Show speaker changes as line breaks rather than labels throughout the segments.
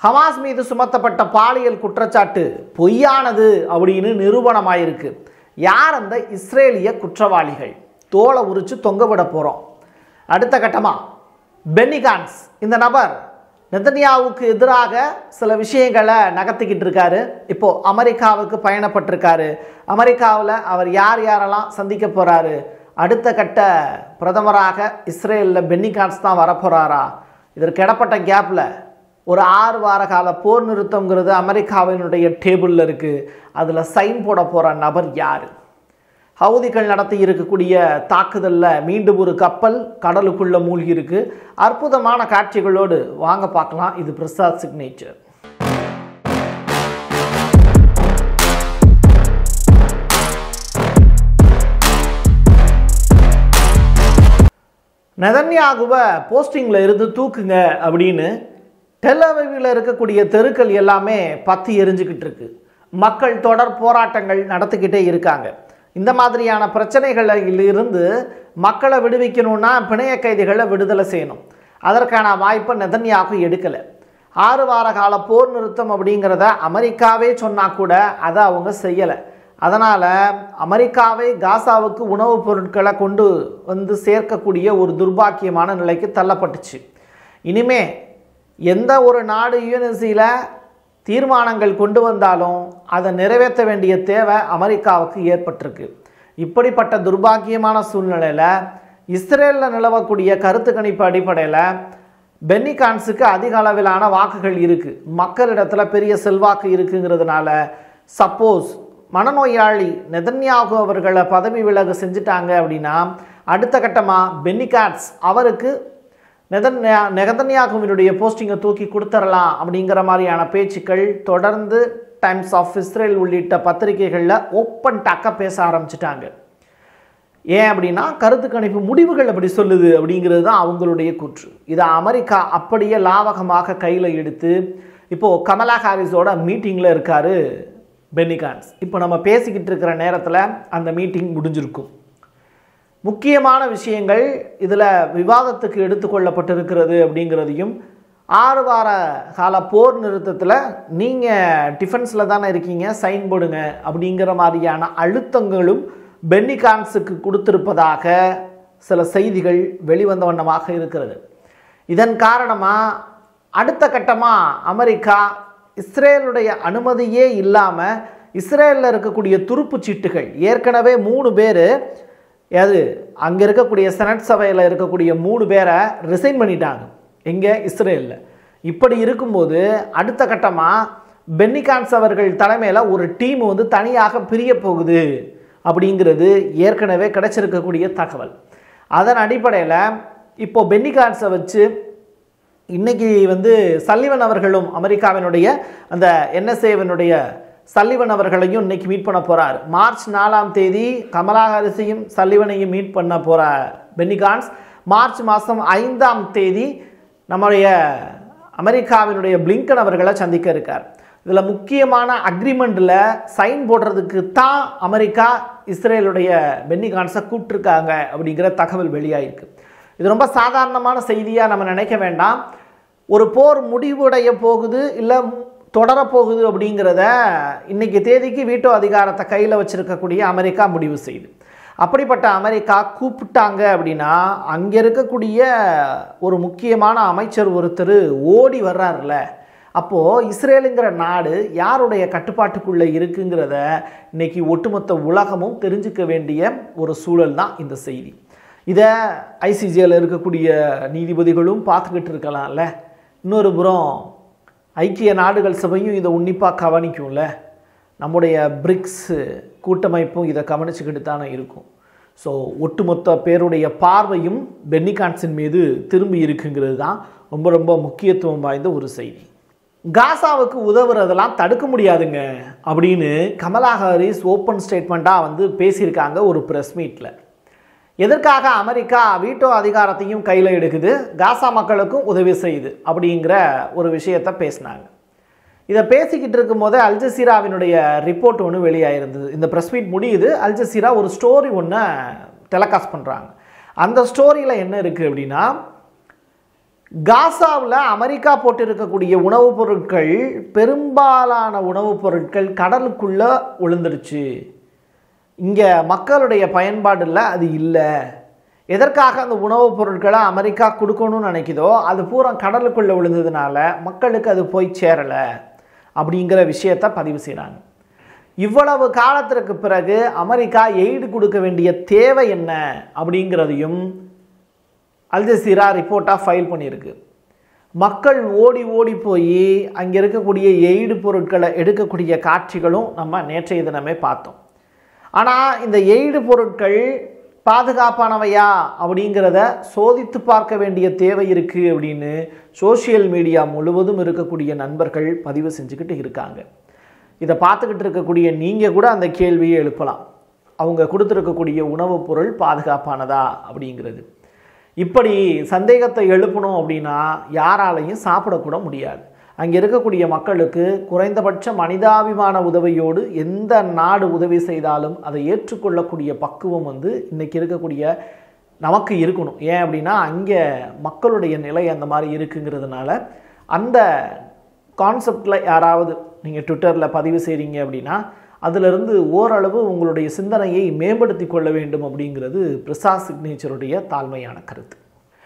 Hamas மீது சுமத்தப்பட்ட பாலியல் குற்றச்சாட்டு பொய்யானது அப்படின்னு நிரூபணமாயிருக்கு யார் அந்த இஸ்ரேலிய குற்றவாளிகள் தோலை உரிச்சு தொங்க விட போகிறோம் அடுத்த கட்டமாக பென்னிகான்ஸ் இந்த நபர் நெதன்யாவுக்கு எதிராக சில விஷயங்களை நகர்த்திக்கிட்டு இருக்காரு இப்போ அமெரிக்காவுக்கு பயணப்பட்டிருக்காரு அமெரிக்காவில் அவர் யார் யாரெல்லாம் சந்திக்க போறாரு அடுத்த கட்ட பிரதமராக இஸ்ரேலில் பென்னிகான்ஸ் தான் வரப்போறாரா இதற்கு இடப்பட்ட கேப்பில் ஒரு ஆறு வார கால போர் நிறுத்தங்கிறது அமெரிக்காவினுடைய டேபிளில் இருக்குது அதில் சைன் போட போகிற நபர் யார் ஹவுதிகள் நடத்தி இருக்கக்கூடிய தாக்குதலில் மீண்டும் ஒரு கப்பல் கடலுக்குள்ள மூழ்கி இருக்கு அற்புதமான காட்சிகளோடு வாங்க பார்க்கலாம் இது பிரசாத் சிக்னேச்சர் நெதன்யாகுவை போஸ்டிங்கில் இருந்து தூக்குங்க அப்படின்னு டெல்லவிவில் இருக்கக்கூடிய தெருக்கள் எல்லாமே பத்தி எரிஞ்சுக்கிட்டு இருக்கு மக்கள் தொடர் போராட்டங்கள் நடத்திக்கிட்டே இருக்காங்க இந்த மாதிரியான பிரச்சனைகளில் இருந்து மக்களை விடுவிக்கணும்னா பிணைய கைதிகளை விடுதலை செய்யணும் அதற்கான வாய்ப்பை நெதன்யாகு எடுக்கலை ஆறு வார கால போர் நிறுத்தம் அப்படிங்கிறத அமெரிக்காவே சொன்னால் கூட அதை அவங்க செய்யலை அதனால் அமெரிக்காவை காசாவுக்கு உணவுப் பொருட்களை கொண்டு வந்து சேர்க்கக்கூடிய ஒரு துர்பாக்கியமான நிலைக்கு தள்ளப்பட்டுச்சு இனிமே எந்த ஒரு நாடு யூஎன்எஸ்சியில் தீர்மானங்கள் கொண்டு வந்தாலும் அதை நிறைவேற்ற வேண்டிய தேவை அமெரிக்காவுக்கு ஏற்பட்டிருக்கு இப்படிப்பட்ட துர்பாக்கியமான சூழ்நிலையில் இஸ்ரேலில் நிலவக்கூடிய கருத்து கணிப்பு அடிப்படையில் பென்னிகான்ஸுக்கு அதிக அளவிலான வாக்குகள் இருக்குது மக்களிடத்தில் பெரிய செல்வாக்கு இருக்குங்கிறதுனால சப்போஸ் மனநோயாளி நெதன்யாகு அவர்களை பதவி விலகு செஞ்சுட்டாங்க அப்படின்னா அடுத்த கட்டமாக பென்னிகாட்ஸ் அவருக்கு நெதன்யா நெகதன்யாகுவினுடைய போஸ்டிங்கை தூக்கி கொடுத்துடலாம் அப்படிங்கிற மாதிரியான பேச்சுக்கள் தொடர்ந்து டைம்ஸ் ஆஃப் இஸ்ரேல் உள்ளிட்ட பத்திரிகைகளில் ஓப்பன் டாக்காக பேச ஆரம்பிச்சிட்டாங்க ஏன் அப்படின்னா கருத்து கணிப்பு முடிவுகள் அப்படி சொல்லுது அப்படிங்கிறது தான் அவங்களுடைய கூற்று இதை அமெரிக்கா அப்படியே லாவகமாக கையில் எடுத்து இப்போது கமலா ஹாரிஸோட மீட்டிங்கில் இருக்கார் பென்னிகான்ஸ் இப்போ நம்ம பேசிக்கிட்டு இருக்கிற நேரத்தில் அந்த மீட்டிங் முடிஞ்சிருக்கும் முக்கியமான விஷயங்கள் இதில் விவாதத்துக்கு எடுத்துக்கொள்ளப்பட்டிருக்கிறது அப்படிங்கிறதையும் ஆறு வார கால போர் நிறுத்தத்தில் நீங்கள் டிஃபென்ஸில் தானே இருக்கீங்க சைன் போடுங்க அப்படிங்கிற மாதிரியான அழுத்தங்களும் பென்னிகான்ஸுக்கு கொடுத்திருப்பதாக சில செய்திகள் வெளிவந்த வண்ணமாக இருக்கிறது இதன் காரணமாக அடுத்த கட்டமாக அமெரிக்கா இஸ்ரேலுடைய அனுமதியே இல்லாமல் இஸ்ரேலில் இருக்கக்கூடிய துருப்புச் சீட்டுகள் ஏற்கனவே மூணு பேர் அது அங்கே இருக்கக்கூடிய செனட் சபையில் இருக்கக்கூடிய மூணு பேரை ரிசைன் பண்ணிட்டாங்க எங்கே இஸ்ரேலில் இப்படி இருக்கும்போது அடுத்த கட்டமாக பென்னிகான்ஸ் அவர்கள் தலைமையில் ஒரு டீம் வந்து தனியாக பிரிய போகுது அப்படிங்கிறது ஏற்கனவே கிடைச்சிருக்கக்கூடிய தகவல் அதன் அடிப்படையில் இப்போ பென்னிகான்ஸை வச்சு இன்னைக்கு வந்து சல்லிவன் அவர்களும் அமெரிக்காவினுடைய அந்த என்எஸ்ஏவினுடைய சல்லிவன் அவர்களையும் இன்னைக்கு மீட் பண்ண போறார் மார்ச் நாலாம் தேதி கமலா ஹாரிஸையும் சல்லிவனையும் மீட் பண்ண போற பென்னிகான்ஸ் மார்ச் மாதம் ஐந்தாம் தேதி நம்முடைய அமெரிக்காவினுடைய பிளிங்கன் அவர்களை சந்திக்க இருக்கார் இதில் முக்கியமான அக்ரிமெண்ட்டில் சைன் போடுறதுக்கு தான் அமெரிக்கா இஸ்ரேலுடைய பென்னிகான்ஸை கூப்பிட்டுருக்காங்க அப்படிங்கிற தகவல் வெளியாயிருக்கு இது ரொம்ப சாதாரணமான செய்தியாக நம்ம நினைக்க வேண்டாம் ஒரு போர் முடிவுடைய போகுது இல்லை தொடரப்போகுது அப்படிங்கிறத இன்னைக்கு தேதிக்கு வீட்டோ அதிகாரத்தை கையில் வச்சிருக்கக்கூடிய அமெரிக்கா முடிவு செய்யுது அப்படிப்பட்ட அமெரிக்கா கூப்பிட்டாங்க அப்படின்னா அங்கே இருக்கக்கூடிய ஒரு முக்கியமான அமைச்சர் ஒருத்தர் ஓடி வர்றாருல அப்போது இஸ்ரேலுங்கிற நாடு யாருடைய கட்டுப்பாட்டுக்குள்ளே இருக்குங்கிறத இன்னைக்கு ஒட்டுமொத்த உலகமும் தெரிஞ்சுக்க வேண்டிய ஒரு சூழல் தான் இந்த செய்தி இதை ஐசிஜியில் இருக்கக்கூடிய நீதிபதிகளும் பார்த்துக்கிட்டு இருக்கலாம்ல இன்னொரு புறம் ஐக்கிய நாடுகள் சபையும் இதை உன்னிப்பாக கவனிக்கும்ல நம்முடைய பிரிக்ஸ் கூட்டமைப்பும் இதை கவனிச்சுக்கிட்டு தானே இருக்கும் ஸோ ஒட்டுமொத்த பேருடைய பார்வையும் பென்னிகான்ஸின் மீது திரும்பி இருக்குங்கிறது தான் ரொம்ப ரொம்ப முக்கியத்துவம் வாய்ந்த ஒரு செய்தி காசாவுக்கு உதவுறதெல்லாம் தடுக்க முடியாதுங்க அப்படின்னு கமலா ஹாரிஸ் ஓப்பன் ஸ்டேட்மெண்ட்டாக வந்து பேசியிருக்காங்க ஒரு ப்ரெஸ் மீட்டில் எதற்காக அமெரிக்கா வீட்டோ அதிகாரத்தையும் கையில் எடுக்குது காசா மக்களுக்கும் உதவி செய்யுது அப்படிங்கிற ஒரு விஷயத்தை பேசினாங்க இதை பேசிக்கிட்டு இருக்கும்போதே அல்ஜசீராவினுடைய ரிப்போர்ட் ஒன்று வெளியாயிருந்தது இந்த ப்ரெஸ் மீட் முடியுது அல்ஜசீரா ஒரு ஸ்டோரி ஒன்று டெலகாஸ்ட் பண்ணுறாங்க அந்த ஸ்டோரியில் என்ன இருக்குது அப்படின்னா காசாவில் அமெரிக்கா போட்டிருக்கக்கூடிய உணவுப் பொருட்கள் பெரும்பாலான உணவுப் பொருட்கள் கடலுக்குள்ளே விழுந்துருச்சு இங்கே மக்களுடைய பயன்பாடில் அது இல்லை எதற்காக அந்த உணவுப் பொருட்களை அமெரிக்கா கொடுக்கணும்னு நினைக்குதோ அது பூரா கடலுக்குள்ளே விழுந்ததுனால மக்களுக்கு அது போய் சேரலை அப்படிங்கிற விஷயத்தை பதிவு செய்கிறாங்க இவ்வளவு காலத்திற்கு பிறகு அமெரிக்கா எய்டு கொடுக்க வேண்டிய தேவை என்ன அப்படிங்கிறதையும் அல் ஜசீரா ரிப்போர்ட்டாக ஃபைல் பண்ணியிருக்கு மக்கள் ஓடி ஓடி போய் அங்கே இருக்கக்கூடிய எய்டு பொருட்களை எடுக்கக்கூடிய காட்சிகளும் நம்ம நேற்றைய தினமே பார்த்தோம் ஆனால் இந்த எய்டு பொருட்கள் பாதுகாப்பானவையா அப்படிங்கிறத சோதித்து பார்க்க வேண்டிய தேவை இருக்குது அப்படின்னு சோஷியல் மீடியா முழுவதும் இருக்கக்கூடிய நண்பர்கள் பதிவு செஞ்சுக்கிட்டு இருக்காங்க இதை பார்த்துக்கிட்டு இருக்கக்கூடிய நீங்கள் கூட அந்த கேள்வியை எழுப்பலாம் அவங்க கொடுத்துருக்கக்கூடிய உணவுப் பொருள் பாதுகாப்பானதா அப்படிங்கிறது இப்படி சந்தேகத்தை எழுப்பணும் அப்படின்னா யாராலையும் சாப்பிடக்கூட முடியாது அங்கே இருக்கக்கூடிய மக்களுக்கு குறைந்தபட்ச மனிதாபிமான உதவியோடு எந்த நாடு உதவி செய்தாலும் அதை ஏற்றுக்கொள்ளக்கூடிய பக்குவம் வந்து இன்றைக்கி இருக்கக்கூடிய நமக்கு இருக்கணும் ஏன் அப்படின்னா அங்கே மக்களுடைய நிலை அந்த மாதிரி இருக்குங்கிறதுனால அந்த கான்செப்டில் யாராவது நீங்கள் ட்விட்டரில் பதிவு செய்கிறீங்க அப்படின்னா அதிலிருந்து ஓரளவு உங்களுடைய சிந்தனையை மேம்படுத்தி கொள்ள வேண்டும் அப்படிங்கிறது பிரசாத் சிக்னேச்சருடைய தாழ்மையான கருத்து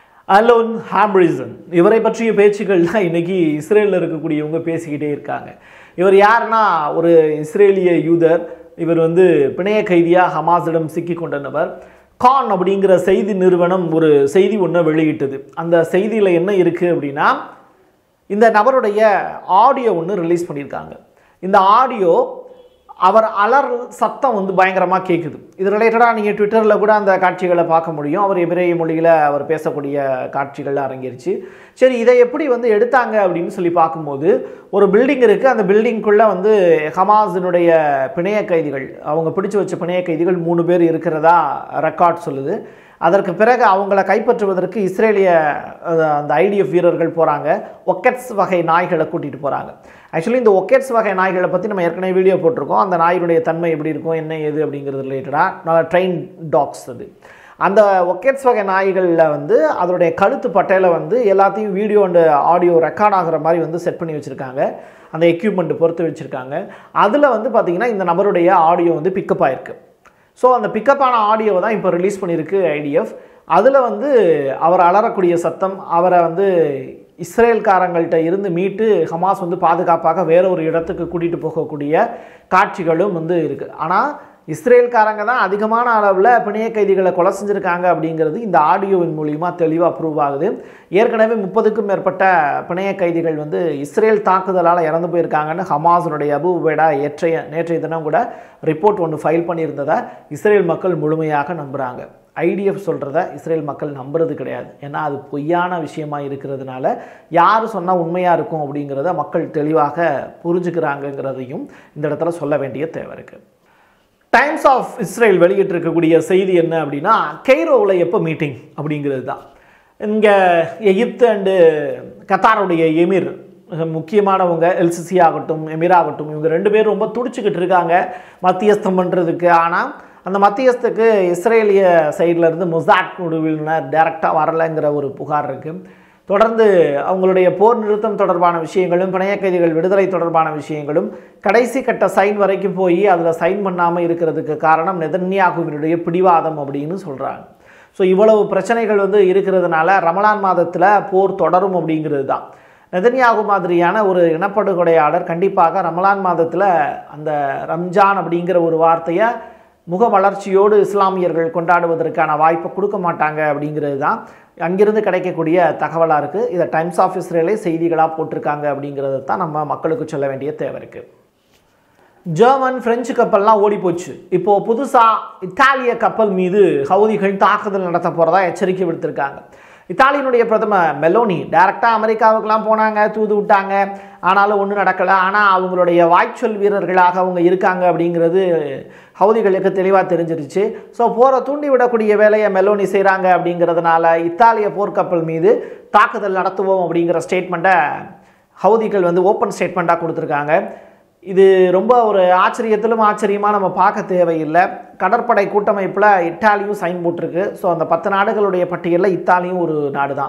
அலோன் ஹாம்ரிசன் இவரை பற்றிய பேச்சுக்கள் தான் இன்றைக்கி இஸ்ரேலில் இருக்கக்கூடியவங்க பேசிக்கிட்டே இருக்காங்க இவர் யாருன்னா ஒரு இஸ்ரேலிய யூதர் இவர் வந்து பிணைய கைதியாக ஹமாஸிடம் சிக்கி கொண்ட நபர் கான் அப்படிங்கிற செய்தி நிறுவனம் ஒரு செய்தி ஒன்று வெளியிட்டது அந்த செய்தியில் என்ன இருக்குது அப்படின்னா இந்த நபருடைய ஆடியோ ஒன்று ரிலீஸ் பண்ணியிருக்காங்க இந்த ஆடியோ அவர் அலர் சத்தம் வந்து பயங்கரமாக கேட்குது இது ரிலேட்டடாக நீங்கள் ட்விட்டரில் கூட அந்த காட்சிகளை பார்க்க முடியும் அவர் எபிரேய மொழியில் அவர் பேசக்கூடிய காட்சிகள் அரங்கேறிச்சு சரி இதை எப்படி வந்து எடுத்தாங்க அப்படின்னு சொல்லி பார்க்கும்போது ஒரு பில்டிங் இருக்குது அந்த பில்டிங்குள்ளே வந்து ஹமாஸினுடைய பிணைய கைதிகள் அவங்க பிடிச்சு வச்ச பிணைய கைதிகள் மூணு பேர் இருக்கிறதா ரெக்கார்ட் சொல்லுது அதற்கு பிறகு அவங்கள கைப்பற்றுவதற்கு இஸ்ரேலிய அஹ், அந்த ஐடிஎஃப் வீரர்கள் போகிறாங்க ஒக்கெட்ஸ் வகை நாய்களை கூட்டிகிட்டு போகிறாங்க ஆக்சுவலி இந்த ஒக்கெட்ஸ் வகை நாய்களை பற்றி நம்ம ஏற்கனவே வீடியோ போட்டிருக்கோம் அந்த நாயினுடைய தன்மை எப்படி இருக்கும் என்ன ஏது அப்படிங்கிறது ரிலேட்டடாக நல்ல ட்ரெயின் டாக்ஸ் அது அந்த ஒக்கெட்ஸ் வகை நாய்களில் வந்து அதனுடைய கழுத்து பட்டையில் வந்து எல்லாத்தையும் வீடியோ அண்ட் ஆடியோ ரெக்கார்ட் ஆகிற மாதிரி வந்து செட் பண்ணி வச்சுருக்காங்க அந்த எக்யூப்மெண்ட் பொறுத்து வச்சுருக்காங்க அதில் வந்து பார்த்திங்கன்னா இந்த நபருடைய ஆடியோ வந்து பிக்கப் ஆயிருக்கு ஸோ அந்த பிக்கப்பான ஆடியோவை தான் இப்போ ரிலீஸ் பண்ணியிருக்கு ஐடிஎஃப் அதில் வந்து அவர் அலறக்கூடிய சத்தம் அவரை வந்து இஸ்ரேல்காரங்கள்ட்ட இருந்து மீட்டு ஹமாஸ் வந்து பாதுகாப்பாக வேற ஒரு இடத்துக்கு கூட்டிகிட்டு போகக்கூடிய காட்சிகளும் வந்து இருக்குது ஆனால் இஸ்ரேல்காரங்க தான் அதிகமான அளவில் பிணைய கைதிகளை கொலை செஞ்சுருக்காங்க அப்படிங்கிறது இந்த ஆடியோவின் மூலிமா தெளிவாக ப்ரூவ் ஆகுது ஏற்கனவே முப்பதுக்கும் மேற்பட்ட பிணைய கைதிகள் வந்து இஸ்ரேல் தாக்குதலால் இறந்து போயிருக்காங்கன்னு ஹமாஸனுடைய அபு உபேடா ஏற்றைய நேற்றைய தினம் கூட ரிப்போர்ட் ஒன்று ஃபைல் பண்ணியிருந்ததை இஸ்ரேல் மக்கள் முழுமையாக நம்புகிறாங்க ஐடிஎஃப் சொல்கிறத இஸ்ரேல் மக்கள் நம்புறது கிடையாது ஏன்னா அது பொய்யான விஷயமா இருக்கிறதுனால யார் சொன்னால் உண்மையாக இருக்கும் அப்படிங்கிறத மக்கள் தெளிவாக புரிஞ்சுக்கிறாங்கங்கிறதையும் இந்த இடத்துல சொல்ல வேண்டிய தேவை இருக்குது டைம்ஸ் ஆஃப் இஸ்ரேல் வெளியிட்டிருக்கக்கூடிய செய்தி என்ன அப்படின்னா கெய்ரோவில் எப்போ மீட்டிங் அப்படிங்கிறது தான் இங்கே எகிப்து அண்டு கத்தாருடைய எமிர் மிக முக்கியமானவங்க எல்சிசி ஆகட்டும் எமிர் ஆகட்டும் இவங்க ரெண்டு பேரும் ரொம்ப துடிச்சுக்கிட்டு இருக்காங்க மத்தியஸ்தம் பண்ணுறதுக்கு ஆனால் அந்த மத்தியஸ்துக்கு இஸ்ரேலிய சைடில் இருந்து முசாட் குழுவினர் டைரெக்டாக வரலைங்கிற ஒரு புகார் இருக்குது தொடர்ந்து அவங்களுடைய போர் நிறுத்தம் தொடர்பான விஷயங்களும் பிணைய கைதிகள் விடுதலை தொடர்பான விஷயங்களும் கடைசி கட்ட சைன் வரைக்கும் போய் அதில் சைன் பண்ணாமல் இருக்கிறதுக்கு காரணம் நெதன்யாகுவினுடைய பிடிவாதம் அப்படின்னு சொல்கிறாங்க ஸோ இவ்வளவு பிரச்சனைகள் வந்து இருக்கிறதுனால ரமலான் மாதத்தில் போர் தொடரும் அப்படிங்கிறது தான் நெதன்யாகு மாதிரியான ஒரு இனப்படுகொலையாளர் கண்டிப்பாக ரமலான் மாதத்தில் அந்த ரம்ஜான் அப்படிங்கிற ஒரு வார்த்தையை முக வளர்ச்சியோடு இஸ்லாமியர்கள் கொண்டாடுவதற்கான வாய்ப்பை கொடுக்க மாட்டாங்க அப்படிங்கிறது தான் அங்கிருந்து கிடைக்கக்கூடிய தகவலாக இருக்குது இதை டைம்ஸ் ஆஃப் இஸ்ரேலே செய்திகளாக போட்டிருக்காங்க அப்படிங்கிறது தான் நம்ம மக்களுக்கு சொல்ல வேண்டிய தேவை இருக்குது ஜெர்மன் பிரெஞ்சு கப்பல்லாம் ஓடி போச்சு இப்போ புதுசாக இத்தாலிய கப்பல் மீது ஹவுதிகள் தாக்குதல் நடத்த போகிறதா எச்சரிக்கை விடுத்திருக்காங்க இத்தாலியினுடைய பிரதமர் மெலோனி டைரெக்டாக அமெரிக்காவுக்கெல்லாம் போனாங்க தூது விட்டாங்க ஆனாலும் ஒன்றும் நடக்கலை ஆனால் அவங்களுடைய வாய்ச்சொல் வீரர்களாக அவங்க இருக்காங்க அப்படிங்கிறது ஹவுதிகளுக்கு தெளிவாக தெரிஞ்சிருச்சு ஸோ போரை தூண்டி விடக்கூடிய வேலையை மெலோனி செய்கிறாங்க அப்படிங்கிறதுனால இத்தாலிய போர்க்கப்பல் மீது தாக்குதல் நடத்துவோம் அப்படிங்கிற ஸ்டேட்மெண்ட்டை ஹவுதிகள் வந்து ஓப்பன் ஸ்டேட்மெண்ட்டாக கொடுத்துருக்காங்க இது ரொம்ப ஒரு ஆச்சரியத்திலும் ஆச்சரியமாக நம்ம பார்க்க தேவையில்லை கடற்படை கூட்டமைப்பில் இத்தாலியும் சைன் போட்டிருக்கு ஸோ அந்த பத்து நாடுகளுடைய பட்டியலில் இத்தாலியும் ஒரு நாடு தான்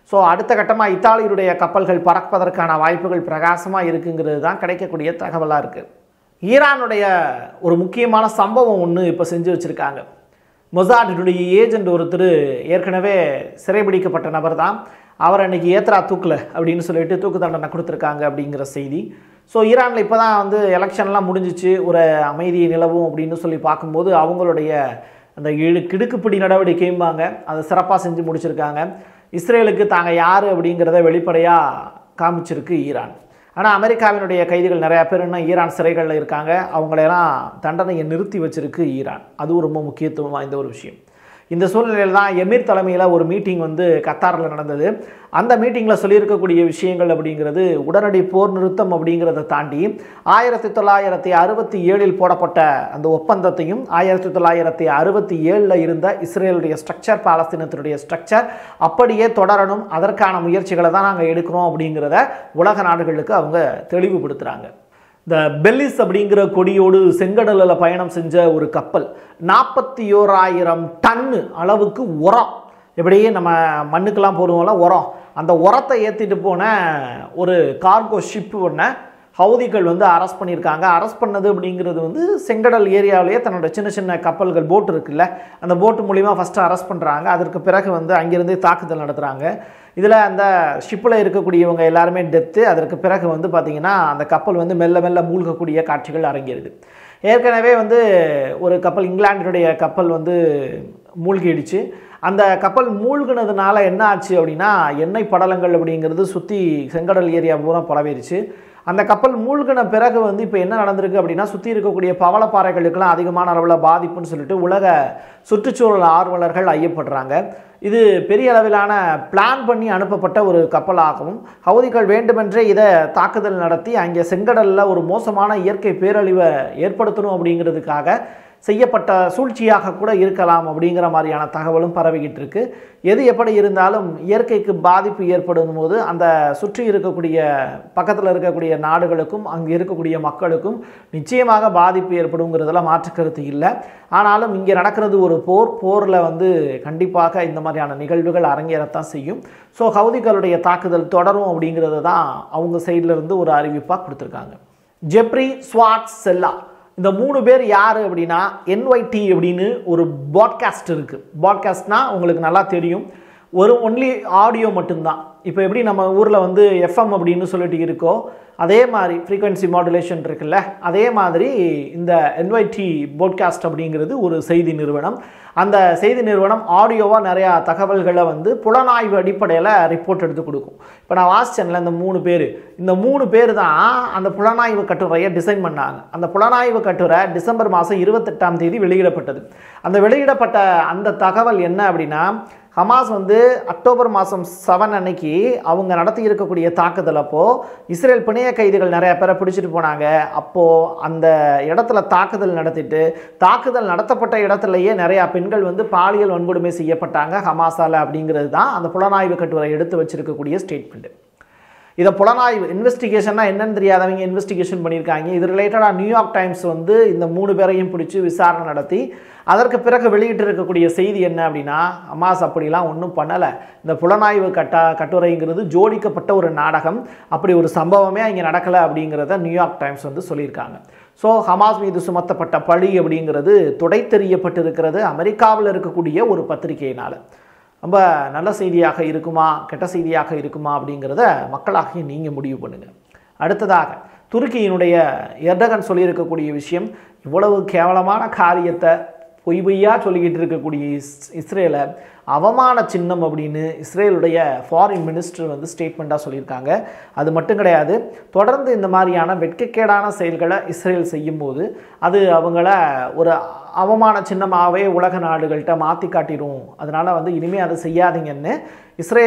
ஸோ அடுத்த கட்டமாக இத்தாலியுடைய கப்பல்கள் பறப்பதற்கான வாய்ப்புகள் பிரகாசமாக இருக்குங்கிறது தான் கிடைக்கக்கூடிய தகவலாக இருக்குது ஈரானுடைய ஒரு முக்கியமான சம்பவம் ஒன்று இப்போ செஞ்சு வச்சுருக்காங்க மொசாடினுடைய ஏஜென்ட் ஒருத்தர் ஏற்கனவே சிறைபிடிக்கப்பட்ட நபர் தான் அவர் அன்னைக்கு ஏத்ரா தூக்கல அப்படின்னு சொல்லிட்டு தூக்கு தண்டனை கொடுத்துருக்காங்க அப்படிங்கிற செய்தி ஸோ ஈரானில் இப்போ தான் வந்து எலெக்ஷன்லாம் முடிஞ்சிச்சு ஒரு அமைதி நிலவும் அப்படின்னு சொல்லி பார்க்கும்போது அவங்களுடைய அந்த இடு கிடுக்குப்பிடி நடவடிக்கையும்பாங்க அதை சிறப்பாக செஞ்சு முடிச்சிருக்காங்க இஸ்ரேலுக்கு தாங்க யார் அப்படிங்கிறத வெளிப்படையாக காமிச்சிருக்கு ஈரான் ஆனால் அமெரிக்காவினுடைய கைதிகள் நிறையா பேர் இன்னும் ஈரான் சிறைகளில் இருக்காங்க அவங்களையெல்லாம் தண்டனையை நிறுத்தி வச்சிருக்கு ஈரான் அதுவும் ரொம்ப முக்கியத்துவம் வாய்ந்த ஒரு விஷயம் இந்த சூழ்நிலையில் தான் எமீர் தலைமையில் ஒரு மீட்டிங் வந்து கத்தாரில் நடந்தது அந்த மீட்டிங்கில் சொல்லியிருக்கக்கூடிய விஷயங்கள் அப்படிங்கிறது உடனடி போர் நிறுத்தம் அப்படிங்கிறத தாண்டி ஆயிரத்தி தொள்ளாயிரத்தி அறுபத்தி ஏழில் போடப்பட்ட அந்த ஒப்பந்தத்தையும் ஆயிரத்தி தொள்ளாயிரத்தி அறுபத்தி ஏழில் இருந்த இஸ்ரேலுடைய ஸ்ட்ரக்சர் பாலஸ்தீனத்தினுடைய ஸ்ட்ரக்சர் அப்படியே தொடரணும் அதற்கான முயற்சிகளை தான் நாங்கள் எடுக்கிறோம் அப்படிங்கிறத உலக நாடுகளுக்கு அவங்க தெளிவுபடுத்துகிறாங்க இந்த பெல்லிஸ் அப்படிங்கிற கொடியோடு செங்கடலில் பயணம் செஞ்ச ஒரு கப்பல் நாற்பத்தி ஓராயிரம் டன்னு அளவுக்கு உரம் எப்படியே நம்ம மண்ணுக்கெல்லாம் போடுவோம்ல உரம் அந்த உரத்தை ஏற்றிட்டு போன ஒரு கார்கோ ஷிப் ஒன்று ஹவுதிகள் வந்து அரெஸ்ட் பண்ணியிருக்காங்க அரெஸ்ட் பண்ணது அப்படிங்கிறது வந்து செங்கடல் ஏரியாவிலேயே தன்னோட சின்ன சின்ன கப்பல்கள் போட் இருக்குல்ல அந்த போட்டு மூலிமா ஃபஸ்ட்டு அரெஸ்ட் பண்ணுறாங்க அதற்கு பிறகு வந்து அங்கேருந்தே தாக்குதல் நடத்துகிறாங்க இதில் அந்த ஷிப்பில் இருக்கக்கூடியவங்க எல்லாருமே டெத்து அதற்கு பிறகு வந்து பார்த்திங்கன்னா அந்த கப்பல் வந்து மெல்ல மெல்ல மூழ்கக்கூடிய காட்சிகள் அரங்கேறுது ஏற்கனவே வந்து ஒரு கப்பல் இங்கிலாண்டினுடைய கப்பல் வந்து மூழ்கிடுச்சு அந்த கப்பல் மூழ்கினதுனால என்ன ஆச்சு அப்படின்னா எண்ணெய் படலங்கள் அப்படிங்கிறது சுற்றி செங்கடல் ஏரியா பூரா பரவிடுச்சு அந்த கப்பல் மூழ்கின பிறகு வந்து இப்போ என்ன நடந்திருக்கு அப்படின்னா சுற்றி இருக்கக்கூடிய பவளப்பாறைகளுக்கெல்லாம் அதிகமான அளவில் பாதிப்புன்னு சொல்லிட்டு உலக சுற்றுச்சூழல் ஆர்வலர்கள் ஐயப்படுறாங்க இது பெரிய அளவிலான பிளான் பண்ணி அனுப்பப்பட்ட ஒரு கப்பலாகவும் ஹவுதிகள் வேண்டுமென்றே இதை தாக்குதல் நடத்தி அங்கே செங்கடலில் ஒரு மோசமான இயற்கை பேரழிவை ஏற்படுத்தணும் அப்படிங்கிறதுக்காக செய்யப்பட்ட சூழ்ச்சியாக கூட இருக்கலாம் அப்படிங்கிற மாதிரியான தகவலும் பரவிக்கிட்டு இருக்கு எது எப்படி இருந்தாலும் இயற்கைக்கு பாதிப்பு ஏற்படும் போது அந்த சுற்றி இருக்கக்கூடிய பக்கத்தில் இருக்கக்கூடிய நாடுகளுக்கும் அங்கே இருக்கக்கூடிய மக்களுக்கும் நிச்சயமாக பாதிப்பு ஏற்படுங்கிறதுல மாற்று கருத்து இல்லை ஆனாலும் இங்கே நடக்கிறது ஒரு போர் போரில் வந்து கண்டிப்பாக இந்த மாதிரியான நிகழ்வுகள் அரங்கேறத்தான் செய்யும் ஸோ ஹவுதிகளுடைய தாக்குதல் தொடரும் அப்படிங்கிறது தான் அவங்க சைடில் இருந்து ஒரு அறிவிப்பாக கொடுத்துருக்காங்க ஜெப்ரி ஸ்வாட் செல்லா இந்த மூணு பேர் யார் அப்படின்னா என்ஒய்டி அப்படின்னு ஒரு பாட்காஸ்ட் இருக்குது பாட்காஸ்ட்னா உங்களுக்கு நல்லா தெரியும் ஒரு ஒன்லி ஆடியோ மட்டும்தான் இப்போ எப்படி நம்ம ஊரில் வந்து எஃப்எம் அப்படின்னு சொல்லிட்டு இருக்கோ அதே மாதிரி ஃப்ரீக்வன்சி மாடுலேஷன் இருக்குல்ல அதே மாதிரி இந்த என்ஒய்டி போட்காஸ்ட் அப்படிங்கிறது ஒரு செய்தி நிறுவனம் அந்த செய்தி நிறுவனம் ஆடியோவாக நிறையா தகவல்களை வந்து புலனாய்வு அடிப்படையில் ரிப்போர்ட் எடுத்து கொடுக்கும் இப்போ நான் வாசிச்சேன்ல இந்த மூணு பேர் இந்த மூணு பேர் தான் அந்த புலனாய்வு கட்டுரையை டிசைன் பண்ணாங்க அந்த புலனாய்வு கட்டுரை டிசம்பர் மாதம் இருபத்தெட்டாம் தேதி வெளியிடப்பட்டது அந்த வெளியிடப்பட்ட அந்த தகவல் என்ன அப்படின்னா ஹமாஸ் வந்து அக்டோபர் மாதம் செவன் அன்னைக்கு அவங்க நடத்தி இருக்கக்கூடிய தாக்குதல் அப்போது இஸ்ரேல் பிணைய கைதிகள் நிறைய பேரை பிடிச்சிட்டு போனாங்க அப்போது அந்த இடத்துல தாக்குதல் நடத்திட்டு தாக்குதல் நடத்தப்பட்ட இடத்துலையே நிறையா பெண்கள் வந்து பாலியல் வன்கொடுமை செய்யப்பட்டாங்க ஹமாஸால் அப்படிங்கிறது தான் அந்த புலனாய்வு கட்டுரை எடுத்து வச்சிருக்கக்கூடிய ஸ்டேட்மெண்ட் இதை புலனாய்வு இன்வெஸ்டிகேஷன்னா என்னன்னு தெரியாதவங்க இன்வெஸ்டிகேஷன் பண்ணியிருக்காங்க இது ரிலேட்டடாக நியூயார்க் டைம்ஸ் வந்து இந்த மூணு பேரையும் பிடிச்சி விசாரணை நடத்தி அதற்கு பிறகு வெளியிட்டு இருக்கக்கூடிய செய்தி என்ன அப்படின்னா அமாஸ் அப்படிலாம் ஒன்றும் பண்ணலை இந்த புலனாய்வு கட்ட கட்டுரைங்கிறது ஜோடிக்கப்பட்ட ஒரு நாடகம் அப்படி ஒரு சம்பவமே அங்கே நடக்கலை அப்படிங்கிறத நியூயார்க் டைம்ஸ் வந்து சொல்லியிருக்காங்க ஸோ ஹமாஸ் மீது சுமத்தப்பட்ட பழி அப்படிங்கிறது துடை தெரியப்பட்டிருக்கிறது அமெரிக்காவில் இருக்கக்கூடிய ஒரு பத்திரிகையினால் ரொம்ப நல்ல செய்தியாக இருக்குமா கெட்ட செய்தியாக இருக்குமா அப்படிங்கிறத மக்களாகிய நீங்கள் முடிவு பண்ணுங்கள் அடுத்ததாக துருக்கியினுடைய எர்டகன் சொல்லியிருக்கக்கூடிய விஷயம் இவ்வளவு கேவலமான காரியத்தை பொய் பொய்யா சொல்லிக்கிட்டு இருக்கக்கூடிய இஸ் இஸ்ரேலை அவமான சின்னம் அப்படின்னு இஸ்ரேலுடைய ஃபாரின் மினிஸ்டர் வந்து ஸ்டேட்மெண்ட்டாக சொல்லியிருக்காங்க அது மட்டும் கிடையாது தொடர்ந்து இந்த மாதிரியான வெட்கக்கேடான செயல்களை இஸ்ரேல் செய்யும்போது அது அவங்கள ஒரு அவமான சின்னமாகவே உலக நாடுகள்கிட்ட மாற்றி காட்டிடும் அதனால் வந்து இனிமேல் அதை செய்யாதீங்கன்னு இஸ்ரே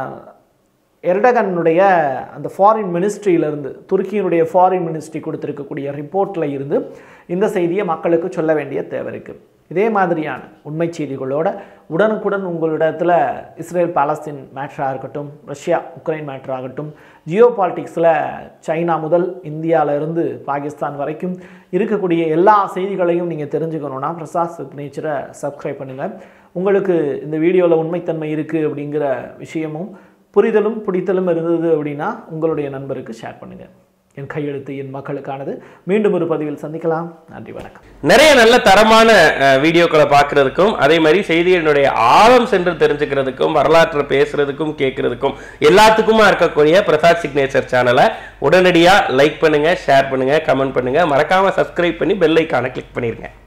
எர்டகனுடைய அந்த ஃபாரின் மினிஸ்ட்ரியிலிருந்து துருக்கியினுடைய ஃபாரின் மினிஸ்ட்ரி கொடுத்துருக்கக்கூடிய ரிப்போர்ட்டில் இருந்து இந்த செய்தியை மக்களுக்கு சொல்ல வேண்டிய தேவை இருக்குது இதே மாதிரியான உண்மை செய்திகளோட உடனுக்குடன் உங்களிடத்தில் இஸ்ரேல் பாலஸ்தீன் மேட்ராக இருக்கட்டும் ரஷ்யா உக்ரைன் மேட்ரு ஆகட்டும் ஜியோ பாலிட்டிக்ஸில் சைனா முதல் இந்தியாவிலேருந்து பாகிஸ்தான் வரைக்கும் இருக்கக்கூடிய எல்லா செய்திகளையும் நீங்கள் தெரிஞ்சுக்கணுன்னா பிரசாத் சிக்னேச்சரை சப்ஸ்கிரைப் பண்ணுங்கள் உங்களுக்கு இந்த வீடியோவில் உண்மைத்தன்மை இருக்குது அப்படிங்கிற விஷயமும் புரிதலும் பிடித்தலும் இருந்தது அப்படின்னா உங்களுடைய நண்பருக்கு ஷேர் பண்ணுங்கள் என் கையெழுத்து என் மக்களுக்கானது மீண்டும் ஒரு பதிவில் சந்திக்கலாம் நன்றி வணக்கம்
நிறைய நல்ல தரமான அஹ், வீடியோக்களை பார்க்கறதுக்கும் அதே மாதிரி செய்திகளினுடைய ஆழம் சென்று தெரிஞ்சுக்கிறதுக்கும் வரலாற்றை பேசுறதுக்கும் கேட்கறதுக்கும் எல்லாத்துக்குமா இருக்கக்கூடிய பிரசாத் சிக்னேச்சர் சேனலை உடனடியாக லைக் பண்ணுங்க ஷேர் பண்ணுங்க கமெண்ட் பண்ணுங்க மறக்காம சப்ஸ்கிரைப் பண்ணி பெல் ஐக்கானை கிளிக் பண்ணிருங்க